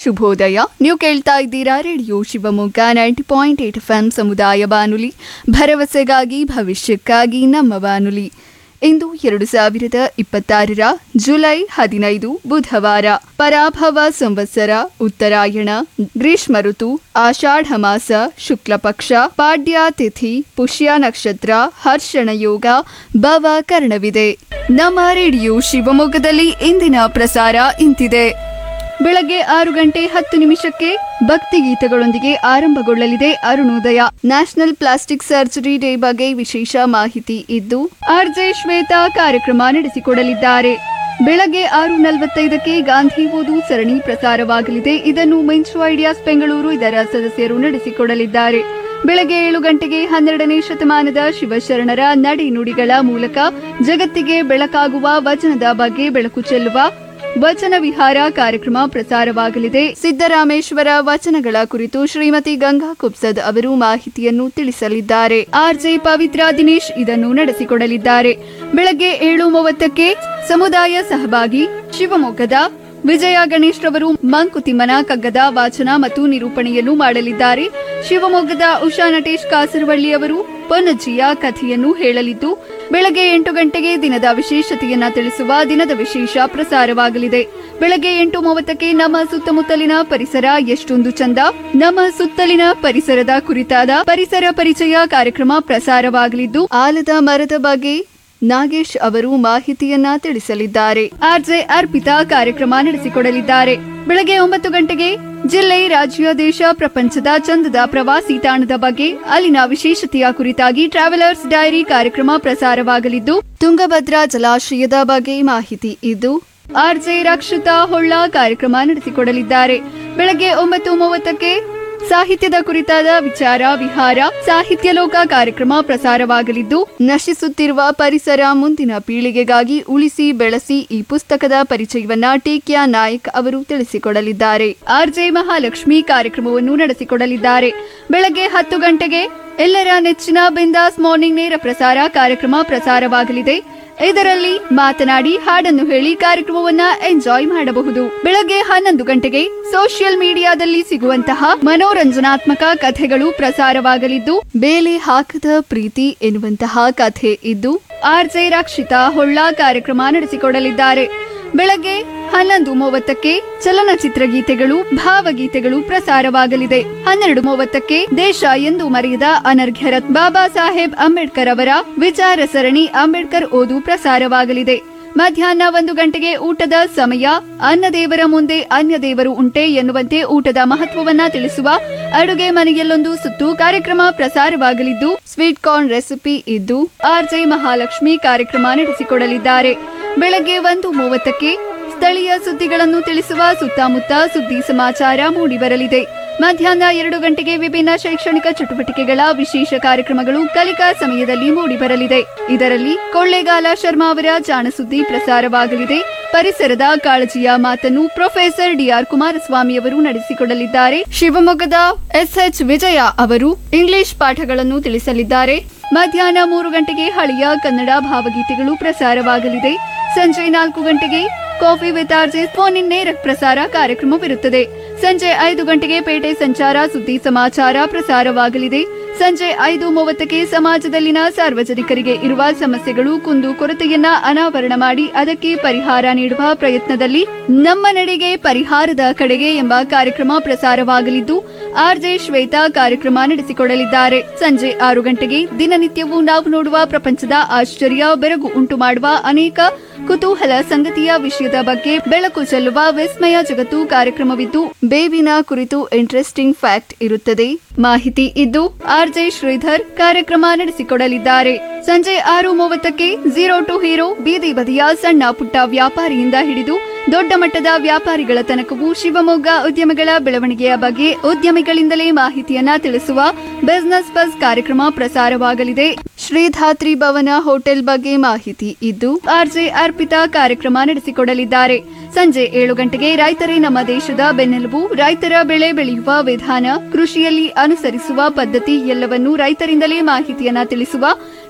ಶುಭೋದಯ ನೀವು ಕೇಳ್ತಾ ಇದ್ದೀರಾ radio Shivamogga ninety point eight F M ಸಮುದಾಯ ಬಾನುಲಿ ಭರವಸೆಗಾಗಿ ಭವಿಷ್ಯಕ್ಕಾಗಿ ನಮ್ಮ ಬಾನುಲಿ ಇಂದು ಎರಡು ಸಾವಿರದ ಇಪ್ಪತ್ತಾರರ ಜುಲೈ ಹದಿನೈದು ಬುಧವಾರ ಪರಾಭವ ಸಂವತ್ಸರ ಉತ್ತರಾಯಣ ಗ್ರೀಷ್ಮ ಋತು ಆಷಾಢ ಮಾಸ ಶುಕ್ಲ ಪಕ್ಷ ಪಾಡ್ಯ ತಿಥಿ ಪುಷ್ಯ ನಕ್ಷತ್ರ ಹರ್ಷಣ ಯೋಗ ಭವ ಕರ್ಣವಿದೆ ನಮ್ಮ ರೇಡಿಯೋ ಶಿವಮೊಗ್ಗದಲ್ಲಿ ಇಂದಿನ ಪ್ರಸಾರ ಇಂತಿದೆ ಬೆಳಗ್ಗೆ ಆರು ಗಂಟೆ ಹತ್ತು ನಿಮಿಷಕ್ಕೆ ಭಕ್ತಿ ಗೀತೆಗಳೊಂದಿಗೆ ಆರಂಭಗೊಳ್ಳಲಿದೆ ಅರುಣೋದಯ ನ್ಯಾಷನಲ್ ಪ್ಲಾಸ್ಟಿಕ್ ಸರ್ಜರಿ ಡೇ ಬಗ್ಗೆ ವಿಶೇಷ ಮಾಹಿತಿ ಇದ್ದು ಆರ್ಜೆ ಶ್ವೇತಾ ಕಾರ್ಯಕ್ರಮ ನಡೆಸಿಕೊಡಲಿದ್ದಾರೆ ಬೆಳಗ್ಗೆ ಆರು ನಲವತ್ತೈದಕ್ಕೆ ಗಾಂಧಿ ಓದು ಸರಣಿ ಪ್ರಸಾರವಾಗಲಿದೆ ಇದನ್ನು ಮಿಂಚು ಐಡಿಯಾಸ್ ಬೆಂಗಳೂರು ಇದರ ಸದಸ್ಯರು ನಡೆಸಿಕೊಡಲಿದ್ದಾರೆ ಬೆಳಗ್ಗೆ ಏಳು ಗಂಟೆಗೆ ಹನ್ನೆರಡನೇ ಶತಮಾನದ ಶಿವಶರಣರ ನಡೆ ನುಡಿಗಳ ಮೂಲಕ ಜಗತ್ತಿಗೆ ಬೆಳಕಾಗುವ ವಚನದ ಬಗ್ಗೆ ಬೆಳಕು ಚೆಲ್ಲುವ ವಚನ ವಿಹಾರ ಕಾರ್ಯಕ್ರಮ ಪ್ರಸಾರವಾಗಲಿದೆ ಸಿದ್ದರಾಮೇಶ್ವರ ವಚನಗಳ ಕುರಿತು ಶ್ರೀಮತಿ ಗಂಗಾ ಕುಬ್ಸದ್ ಅವರು ಮಾಹಿತಿಯನ್ನು ತಿಳಿಸಲಿದ್ದಾರೆ ಆರ್ಜೆ ಪವಿತ್ರ ದಿನೇಶ್ ಇದನ್ನು ನಡೆಸಿಕೊಡಲಿದ್ದಾರೆ ಬೆಳಗ್ಗೆ ಏಳು ಮೂವತ್ತಕ್ಕೆ ಸಮುದಾಯ ಸಹಭಾಗಿ ಶಿವಮೊಗ್ಗದ ವಿಜಯ ಗಣೇಶ್ ರವರು ಮಂಕುತಿಮ್ಮನ ಕಗ್ಗದ ವಾಚನ ಮತ್ತು ನಿರೂಪಣೆಯನ್ನು ಮಾಡಲಿದ್ದಾರೆ ಶಿವಮೊಗ್ಗದ ಉಷಾ ನಟೇಶ್ ಕಾಸರವಳ್ಳಿ ಅವರು ಪೊನ್ನಜ್ಜಿಯ ಕಥೆಯನ್ನು ಹೇಳಲಿದ್ದು ಬೆಳಗ್ಗೆ ಎಂಟು ಗಂಟೆಗೆ ದಿನದ ವಿಶೇಷತೆಯನ್ನ ತಿಳಿಸುವ ದಿನದ ವಿಶೇಷ ಪ್ರಸಾರವಾಗಲಿದೆ ಬೆಳಗ್ಗೆ ಎಂಟು ಮೂವತ್ತಕ್ಕೆ ನಮ್ಮ ಸುತ್ತಮುತ್ತಲಿನ ಪರಿಸರ ಎಷ್ಟೊಂದು ಚಂದ ನಮ್ಮ ಸುತ್ತಲಿನ ಪರಿಸರದ ಕುರಿತಾದ ಪರಿಸರ ಪರಿಚಯ ಕಾರ್ಯಕ್ರಮ ಪ್ರಸಾರವಾಗಲಿದ್ದು ಆಲದ ಮರದ ಬಗ್ಗೆ ನಾಗೇಶ್ ಅವರು ಮಾಹಿತಿಯನ್ನ ತಿಳಿಸಲಿದ್ದಾರೆ ಆರ್ಜೆ ಅರ್ಪಿತಾ ಕಾರ್ಯಕ್ರಮ ನಡೆಸಿಕೊಡಲಿದ್ದಾರೆ ಬೆಳಗ್ಗೆ ಒಂಬತ್ತು ಗಂಟೆಗೆ ಜಿಲ್ಲೆ ರಾಜ್ಯ ದೇಶ ಪ್ರಪಂಚದ ಚಂದದ ಪ್ರವಾಸಿ ತಾಣದ ಬಗ್ಗೆ ಅಲ್ಲಿನ ವಿಶೇಷತೆಯ ಕುರಿತಾಗಿ ಟ್ರಾವೆಲರ್ಸ್ ಡೈರಿ ಕಾರ್ಯಕ್ರಮ ಪ್ರಸಾರವಾಗಲಿದ್ದು ತುಂಗಭದ್ರಾ ಜಲಾಶಯದ ಬಗ್ಗೆ ಮಾಹಿತಿ ಇದ್ದು ಆರ್ಜೆ ರಕ್ಷಿತಾ ಹೊಳ್ಳ ಕಾರ್ಯಕ್ರಮ ನಡೆಸಿಕೊಡಲಿದ್ದಾರೆ ಬೆಳಗ್ಗೆ ಒಂಬತ್ತು ಮೂವತ್ತಕ್ಕೆ ಸಾಹಿತ್ಯದ ಕುರಿತಾದ ವಿಚಾರ ವಿಹಾರ ಸಾಹಿತ್ಯ ಲೋಕ ಕಾರ್ಯಕ್ರಮ ಪ್ರಸಾರವಾಗಲಿದ್ದು ನಶಿಸುತ್ತಿರುವ ಪರಿಸರ ಮುಂದಿನ ಪೀಳಿಗೆಗಾಗಿ ಉಳಿಸಿ ಬೆಳೆಸಿ ಈ ಪುಸ್ತಕದ ಪರಿಚಯವನ್ನ ಟೀಕ್ಯಾ ನಾಯ್ಕ್ ಅವರು ತಿಳಿಸಿಕೊಡಲಿದ್ದಾರೆ ಆರ್ಜೆ ಮಹಾಲಕ್ಷ್ಮಿ ಕಾರ್ಯಕ್ರಮವನ್ನು ನಡೆಸಿಕೊಡಲಿದ್ದಾರೆ ಬೆಳಗ್ಗೆ ಹತ್ತು ಗಂಟೆಗೆ ಎಲ್ಲರ ನೆಚ್ಚಿನ ಬಿಂದಾಸ್ ಮಾರ್ನಿಂಗ್ ನೇರ ಪ್ರಸಾರ ಕಾರ್ಯಕ್ರಮ ಪ್ರಸಾರವಾಗಲಿದೆ ಇದರಲ್ಲಿ ಮಾತನಾಡಿ ಹಾಡನ್ನು ಹೇಳಿ ಕಾರ್ಯಕ್ರಮವನ್ನ ಎಂಜಾಯ್ ಮಾಡಬಹುದು ಬೆಳಗ್ಗೆ ಹನ್ನೊಂದು ಗಂಟೆಗೆ ಸೋಷಿಯಲ್ ಮೀಡಿಯಾದಲ್ಲಿ ಸಿಗುವಂತಹ ಮನೋರಂಜನಾತ್ಮಕ ಕಥೆಗಳು ಪ್ರಸಾರವಾಗಲಿದ್ದು ಬೇಲೆ ಹಾಕದ ಪ್ರೀತಿ ಎನ್ನುವಂತಹ ಕಥೆ ಇದ್ದು ಆರ್ಜೆ ರಕ್ಷಿತಾ ಹೊಳ್ಳ ಕಾರ್ಯಕ್ರಮ ನಡೆಸಿಕೊಡಲಿದ್ದಾರೆ ಬೆಳಗ್ಗೆ ಹನ್ನೊಂದು ಮೂವತ್ತಕ್ಕೆ ಚಲನಚಿತ್ರ ಗೀತೆಗಳು ಭಾವಗೀತೆಗಳು ಪ್ರಸಾರವಾಗಲಿದೆ ಹನ್ನೆರಡು ಮೂವತ್ತಕ್ಕೆ ದೇಶ ಎಂದು ಮರೆಯದ ಅನರ್ಘ್ಯ ರತ್ನ ಬಾಬಾ ಸಾಹೇಬ್ ಅಂಬೇಡ್ಕರ್ ಅವರ ವಿಚಾರ ಸರಣಿ ಅಂಬೇಡ್ಕರ್ ಓದು ಪ್ರಸಾರವಾಗಲಿದೆ ಮಧ್ಯಾಹ್ನ ಒಂದು ಗಂಟೆಗೆ ಊಟದ ಸಮಯ ಅನ್ನ ದೇವರ ಮುಂದೆ ಅನ್ಯ ದೇವರು ಉಂಟೆ ಎನ್ನುವಂತೆ ಊಟದ ಮಹತ್ವವನ್ನ ತಿಳಿಸುವ ಅಡುಗೆ ಮನೆಯಲ್ಲೊಂದು ಸುತ್ತು ಕಾರ್ಯಕ್ರಮ ಪ್ರಸಾರವಾಗಲಿದ್ದು ಸ್ವೀಟ್ ಕಾರ್ನ್ ರೆಸಿಪಿ ಇದ್ದು ಆರ್ಜೆ ಮಹಾಲಕ್ಷ್ಮಿ ಕಾರ್ಯಕ್ರಮ ನಡೆಸಿಕೊಡಲಿದ್ದಾರೆ ಬೆಳಗ್ಗೆ ಒಂದು ಮೂವತ್ತಕ್ಕೆ ಸ್ಥಳೀಯ ಸುದ್ದಿಗಳನ್ನು ತಿಳಿಸುವ ಸುತ್ತಮುತ್ತ ಸುದ್ದಿ ಸಮಾಚಾರ ಮೂಡಿಬರಲಿದೆ ಮಧ್ಯಾಹ್ನ ಎರಡು ಗಂಟೆಗೆ ವಿಭಿನ್ನ ಶೈಕ್ಷಣಿಕ ಚಟುವಟಿಕೆಗಳ ವಿಶೇಷ ಕಾರ್ಯಕ್ರಮಗಳು ಕಲಿಕಾ ಸಮಯದಲ್ಲಿ ಮೂಡಿಬರಲಿದೆ ಇದರಲ್ಲಿ ಕೊಳ್ಳೇಗಾಲ ಶರ್ಮಾ ಅವರ ಜಾಣಸುದ್ದಿ ಪ್ರಸಾರವಾಗಲಿದೆ ಪರಿಸರದ ಕಾಳಜಿಯ ಮಾತನ್ನು ಪ್ರೊಫೆಸರ್ ಡಿಆರ್ ಕುಮಾರಸ್ವಾಮಿ ಅವರು ನಡೆಸಿಕೊಡಲಿದ್ದಾರೆ ಶಿವಮೊಗ್ಗದ ಎಸ್ಎಚ್ ವಿಜಯ ಅವರು ಇಂಗ್ಲಿಷ್ ಪಾಠಗಳನ್ನು ತಿಳಿಸಲಿದ್ದಾರೆ ಮಧ್ಯಾಹ್ನ ಮೂರು ಗಂಟೆಗೆ ಹಳೆಯ ಕನ್ನಡ ಭಾವಗೀತೆಗಳು ಪ್ರಸಾರವಾಗಲಿದೆ ಸಂಜೆ ನಾಲ್ಕು ಗಂಟೆಗೆ coffee with RJ phone in ನೇರ ಪ್ರಸಾರ ಕಾರ್ಯಕ್ರಮವಿರುತ್ತದೆ ಸಂಜೆ ಐದು ಗಂಟೆಗೆ ಪೇಟೆ ಸಂಚಾರ ಸುದ್ದಿ ಸಮಾಚಾರ ಪ್ರಸಾರವಾಗಲಿದೆ ಸಂಜೆ ಐದು ಮೂವತ್ತಕ್ಕೆ ಸಮಾಜದಲ್ಲಿನ ಸಾರ್ವಜನಿಕರಿಗೆ ಇರುವ ಸಮಸ್ಯೆಗಳು ಕುಂದು ಕೊರತೆಯನ್ನ ಅನಾವರಣ ಮಾಡಿ ಅದಕ್ಕೆ ಪರಿಹಾರ ನೀಡುವ ಪ್ರಯತ್ನದಲ್ಲಿ ನಮ್ಮ ನಡೆಗೆ ಪರಿಹಾರದ ಕಡೆಗೆ ಎಂಬ ಕಾರ್ಯಕ್ರಮ ಪ್ರಸಾರವಾಗಲಿದ್ದು ಆರ್ಜೆ ಶ್ವೇತಾ ಕಾರ್ಯಕ್ರಮ ನಡೆಸಿಕೊಡಲಿದ್ದಾರೆ ಸಂಜೆ ಆರು ಗಂಟೆಗೆ ದಿನನಿತ್ಯವೂ ನಾವು ನೋಡುವ ಪ್ರಪಂಚದ ಆಶ್ಚರ್ಯ ಬೆರಗು ಉಂಟು ಮಾಡುವ ಅನೇಕ ಕುತೂಹಲ ಸಂಗತಿಯ ವಿಷಯದ ಬಗ್ಗೆ ಬೆಳಕು ಚೆಲ್ಲುವ ವಿಸ್ಮಯ ಜಗತ್ತು ಕಾರ್ಯಕ್ರಮವಿದ್ದು ಬೇವಿನ ಕುರಿತು ಇಂಟ್ರೆಸ್ಟಿಂಗ್ ಫ್ಯಾಕ್ಟ್ ಇರುತ್ತದೆ ಮಾಹಿತಿ ಇದ್ದು ಆರ್ಜೆ ಶ್ರೀಧರ್ ಕಾರ್ಯಕ್ರಮ ನಡೆಸಿಕೊಡಲಿದ್ದಾರೆ ಸಂಜೆ ಆರು ಮೂವತ್ತಕ್ಕೆ ಝೀರೋ ಟು ಹೀರೋ ಬೀದಿ ಬದಿಯ ಸಣ್ಣ ಪುಟ್ಟ ವ್ಯಾಪಾರಿಯಿಂದ ಹಿಡಿದು ದೊಡ್ಡ ಮಟ್ಟದ ವ್ಯಾಪಾರಿಗಳ ತನಕವೂ ಶಿವಮೊಗ್ಗ ಉದ್ಯಮಿಗಳ ಬೆಳವಣಿಗೆಯ ಬಗ್ಗೆ ಉದ್ಯಮಿಗಳಿಂದಲೇ ಮಾಹಿತಿಯನ್ನ ತಿಳಿಸುವ ಬಿಸಿನೆಸ್ ಬಸ್ ಕಾರ್ಯಕ್ರಮ ಪ್ರಸಾರವಾಗಲಿದೆ ಶ್ರೀಧಾತ್ರಿ ಭವನ ಹೋಟೆಲ್ ಬಗ್ಗೆ ಮಾಹಿತಿ ಇದ್ದು ಆರ್ಜೆ ಅರ್ಪಿತಾ ಕಾರ್ಯಕ್ರಮ ನಡೆಸಿಕೊಡಲಿದ್ದಾರೆ ಸಂಜೆ ಏಳು ಗಂಟೆಗೆ ರೈತರೇ ನಮ್ಮ ದೇಶದ ಬೆನ್ನೆಲುಬು ರೈತರ ಬೆಳೆ ಬೆಳೆಯುವ ವಿಧಾನ ಕೃಷಿಯಲ್ಲಿ ಅನುಸರಿಸುವ ಪದ್ಧತಿ ಎಲ್ಲವನ್ನೂ ರೈತರಿಂದಲೇ ಮಾಹಿತಿಯನ್ನ ತಿಳಿಸುವ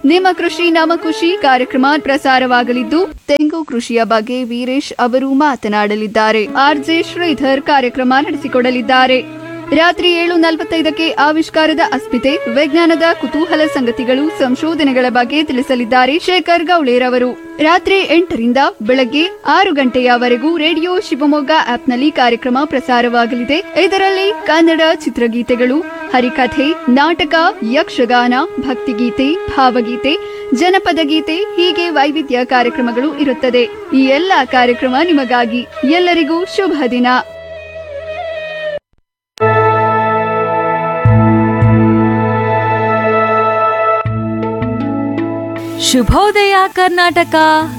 ನಿಮ್ಮ ಕೃಷಿ ನಮ್ಮ ಖುಷಿ ಕಾರ್ಯಕ್ರಮ ಪ್ರಸಾರವಾಗಲಿದ್ದು ತೆಂಗು ಕೃಷಿಯ ಬಗ್ಗೆ ವೀರೇಶ್ ಅವರು ಮಾತನಾಡಲಿದ್ದಾರೆ ಆರ್ಜೆ ಶ್ರೀಧರ್ ಕಾರ್ಯಕ್ರಮ ನಡೆಸಿಕೊಡಲಿದ್ದಾರೆ ರಾತ್ರಿ ಏಳು ನಲವತ್ತೈದಕ್ಕೆ ಆವಿಷ್ಕಾರದ ಅಸ್ಮಿತೆ ವಿಜ್ಞಾನದ ಕುತೂಹಲ ಸಂಗತಿಗಳು ಸಂಶೋಧನೆಗಳ ಬಗ್ಗೆ ತಿಳಿಸಲಿದ್ದಾರೆ ಶೇಖರ್ ಗೌಳೇರವರು ರಾತ್ರಿ ಎಂಟರಿಂದ ಬೆಳಗ್ಗೆ ಆರು ಗಂಟೆಯವರೆಗೂ ರೇಡಿಯೋ ಶಿವಮೊಗ್ಗ ಆಪ್ನಲ್ಲಿ ಕಾರ್ಯಕ್ರಮ ಪ್ರಸಾರವಾಗಲಿದೆ ಇದರಲ್ಲಿ ಕನ್ನಡ ಚಿತ್ರಗೀತೆಗಳು ಹರಿಕಥೆ ನಾಟಕ ಯಕ್ಷಗಾನ ಭಕ್ತಿಗೀತೆ ಭಾವಗೀತೆ ಜನಪದ ಗೀತೆ ಹೀಗೆ ವೈವಿಧ್ಯ ಕಾರ್ಯಕ್ರಮಗಳು ಇರುತ್ತದೆ ಈ ಎಲ್ಲ ಕಾರ್ಯಕ್ರಮ ನಿಮಗಾಗಿ ಎಲ್ಲರಿಗೂ ಶುಭ ದಿನ ಶುಭೋದಯ ಕರ್ನಾಟಕ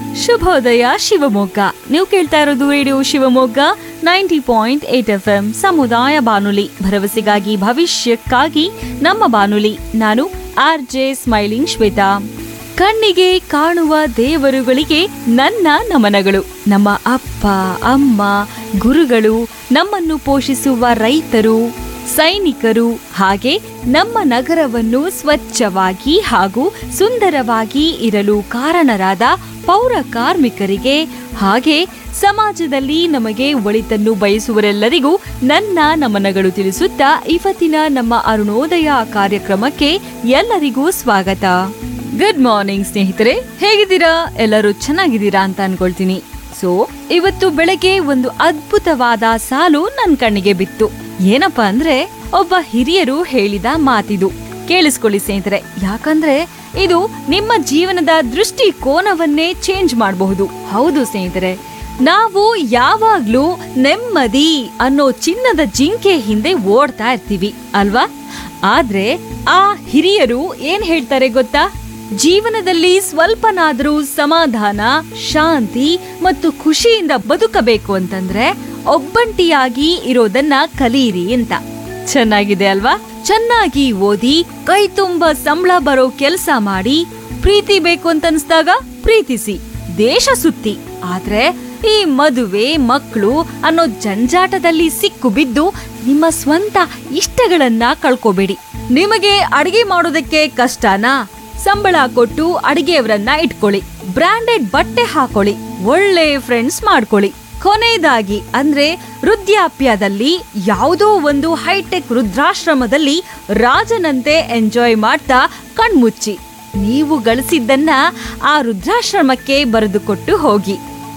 ಶುಭೋದಯ ಶಿವಮೊಗ್ಗ ನೀವು ಕೇಳ್ತಾ ಇರೋದು radio Shivamogga ninety point eight F M ಸಮುದಾಯ ಬಾನುಲಿ ಭರವಸೆಗಾಗಿ ಭವಿಷ್ಯಕ್ಕಾಗಿ ನಮ್ಮ ಬಾನುಲಿ ನಾನು ಆರ್ ಜೆ ಸ್ಮೈಲಿಂಗ್ ಶ್ವೇತಾ ಕಣ್ಣಿಗೆ ಕಾಣುವ ದೇವರುಗಳಿಗೆ ನನ್ನ ನಮನಗಳು ನಮ್ಮ ಅಪ್ಪ ಅಮ್ಮ ಗುರುಗಳು ನಮ್ಮನ್ನು ಪೋಷಿಸುವ ರೈತರು ಸೈನಿಕರು ಹಾಗೆ ನಮ್ಮ ನಗರವನ್ನು ಸ್ವಚ್ಛವಾಗಿ ಹಾಗೂ ಸುಂದರವಾಗಿ ಇರಲು ಕಾರಣರಾದ ಪೌರ ಕಾರ್ಮಿಕರಿಗೆ ಹಾಗೆ ಸಮಾಜದಲ್ಲಿ ನಮಗೆ ಒಳಿತನ್ನು ಬಯಸುವರೆಲ್ಲರಿಗೂ ನನ್ನ ನಮನಗಳು ತಿಳಿಸುತ್ತಾ ಇವತ್ತಿನ ನಮ್ಮ ಅರುಣೋದಯ ಕಾರ್ಯಕ್ರಮಕ್ಕೆ ಎಲ್ಲರಿಗೂ ಸ್ವಾಗತ ಗುಡ್ ಮಾರ್ನಿಂಗ್ ಸ್ನೇಹಿತರೆ ಹೇಗಿದ್ದೀರಾ ಎಲ್ಲರೂ ಚೆನ್ನಾಗಿದ್ದೀರಾ ಅಂತ ಅನ್ಕೊಳ್ತೀನಿ ಸೊ ಇವತ್ತು ಬೆಳಗ್ಗೆ ಒಂದು ಅದ್ಭುತವಾದ ಸಾಲು ನನ್ನ ಕಣ್ಣಿಗೆ ಬಿತ್ತು ಏನಪ್ಪಾ ಅಂದ್ರೆ ಒಬ್ಬ ಹಿರಿಯರು ಹೇಳಿದ ಮಾತಿದು ಕೇಳಿಸ್ಕೊಳ್ಳಿ ಸ್ನೇಹಿತರೆ ಯಾಕಂದ್ರೆ ಇದು ನಿಮ್ಮ ಜೀವನದ ದೃಷ್ಟಿಕೋನವನ್ನೇ ಚೇಂಜ್ ಮಾಡಬಹುದು ಹೌದು ಸ್ನೇಹಿತರೆ ನಾವು ಯಾವಾಗ್ಲೂ ನೆಮ್ಮದಿ ಅನ್ನೋ ಚಿನ್ನದ ಜಿಂಕೆ ಹಿಂದೆ ಓಡ್ತಾ ಇರ್ತೀವಿ ಅಲ್ವಾ ಆದ್ರೆ ಆ ಹಿರಿಯರು ಏನ್ ಹೇಳ್ತಾರೆ ಗೊತ್ತಾ ಜೀವನದಲ್ಲಿ ಸ್ವಲ್ಪನಾದ್ರೂ ಸಮಾಧಾನ ಶಾಂತಿ ಮತ್ತು ಖುಷಿಯಿಂದ ಬದುಕಬೇಕು ಅಂತಂದ್ರೆ ಒಬ್ಬಂಟಿಯಾಗಿ ಇರೋದನ್ನ ಕಲೀರಿ ಅಂತ ಚೆನ್ನಾಗಿದೆ ಅಲ್ವಾ ಚೆನ್ನಾಗಿ ಓದಿ ಕೈ ತುಂಬ ಸಂಬಳ ಬರೋ ಕೆಲಸ ಮಾಡಿ ಪ್ರೀತಿ ಬೇಕು ಅಂತ ಅನ್ಸ್ದಾಗ ಪ್ರೀತಿಸಿ ದೇಶ ಸುತ್ತಿ ಆದ್ರೆ ಈ ಮದುವೆ ಮಕ್ಕಳು ಅನ್ನೋ ಜಂಜಾಟದಲ್ಲಿ ಸಿಕ್ಕು ಬಿದ್ದು ನಿಮ್ಮ ಸ್ವಂತ ಇಷ್ಟಗಳನ್ನ ಕಳ್ಕೋಬೇಡಿ ನಿಮಗೆ ಅಡಿಗೆ ಮಾಡೋದಕ್ಕೆ ಕಷ್ಟನಾ ಸಂಬಳ ಕೊಟ್ಟು ಅಡಿಗೆಯವರನ್ನ ಇಟ್ಕೊಳ್ಳಿ ಬ್ರಾಂಡೆಡ್ ಬಟ್ಟೆ ಹಾಕೊಳ್ಳಿ ಒಳ್ಳೆ ಫ್ರೆಂಡ್ಸ್ ಮಾಡ್ಕೊಳ್ಳಿ ಕೊನೆಯದಾಗಿ ಅಂದ್ರೆ ವೃದ್ಧಾಪ್ಯದಲ್ಲಿ ಯಾವುದೋ ಒಂದು ಹೈಟೆಕ್ ವೃದ್ಧಾಶ್ರಮದಲ್ಲಿ ರಾಜನಂತೆ ಎಂಜಾಯ್ ಮಾಡ್ತಾ ಕಣ್ಮುಚ್ಚಿ ನೀವು ಗಳಿಸಿದ್ದನ್ನ ಆ ವೃದ್ಧಾಶ್ರಮಕ್ಕೆ ಬರೆದುಕೊಟ್ಟು ಹೋಗಿ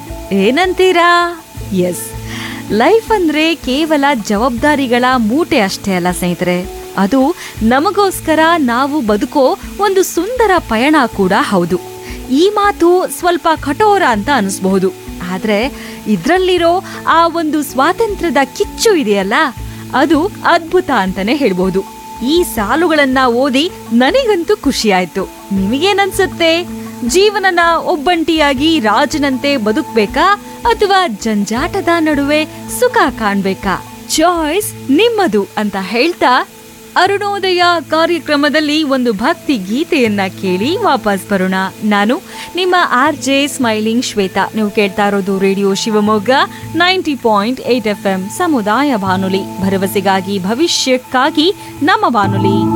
ಏನಂತೀರಾ ಎಸ್ ಲೈಫ್ ಅಂದ್ರೆ ಕೇವಲ ಜವಾಬ್ದಾರಿಗಳ ಮೂಟೆ ಅಷ್ಟೇ ಅಲ್ಲ ಸ್ನೇಹಿತರೆ ಅದು ನಮಗೋಸ್ಕರ ನಾವು ಬದುಕೋ ಒಂದು ಸುಂದರ ಪಯಣ ಕೂಡ ಹೌದು ಈ ಮಾತು ಸ್ವಲ್ಪ ಕಠೋರ ಅಂತ ಅನಿಸ್ಬಹುದು ಆದ್ರೆ ಇದ್ರಲ್ಲಿರೋ ಆ ಒಂದು ಸ್ವಾತಂತ್ರ್ಯದ ಕಿಚ್ಚು ಇದೆಯಲ್ಲ ಅದು ಅದ್ಭುತ ಅಂತಾನೆ ಹೇಳ್ಬಹುದು ಈ ಸಾಲುಗಳನ್ನ ಓದಿ ನನಗಂತೂ ಖುಷಿ ಆಯ್ತು ನಿಮಗೇನನ್ಸುತ್ತೆ ಜೀವನನ ಒಬ್ಬಂಟಿಯಾಗಿ ರಾಜನಂತೆ ಬದುಕ್ಬೇಕಾ ಅಥವಾ ಜಂಜಾಟದ ನಡುವೆ ಸುಖ ಕಾಣ್ಬೇಕಾ ಚಾಯ್ಸ್ ನಿಮ್ಮದು ಅಂತ ಹೇಳ್ತಾ ಅರುಣೋದಯ ಕಾರ್ಯಕ್ರಮದಲ್ಲಿ ಒಂದು ಭಕ್ತಿ ಗೀತೆಯನ್ನ ಕೇಳಿ ವಾಪಸ್ ಬರೋಣ ನಾನು ನಿಮ್ಮ ಆರ್ ಜೆ ಸ್ಮೈಲಿಂಗ್ ಶ್ವೇತಾ ನೀವು ಕೇಳ್ತಾ ಇರೋದು radio Shivamogga ninety point eight F M ಸಮುದಾಯ ಬಾನುಲಿ ಭರವಸೆಗಾಗಿ ಭವಿಷ್ಯಕ್ಕಾಗಿ ನಮ್ಮ ಬಾನುಲಿ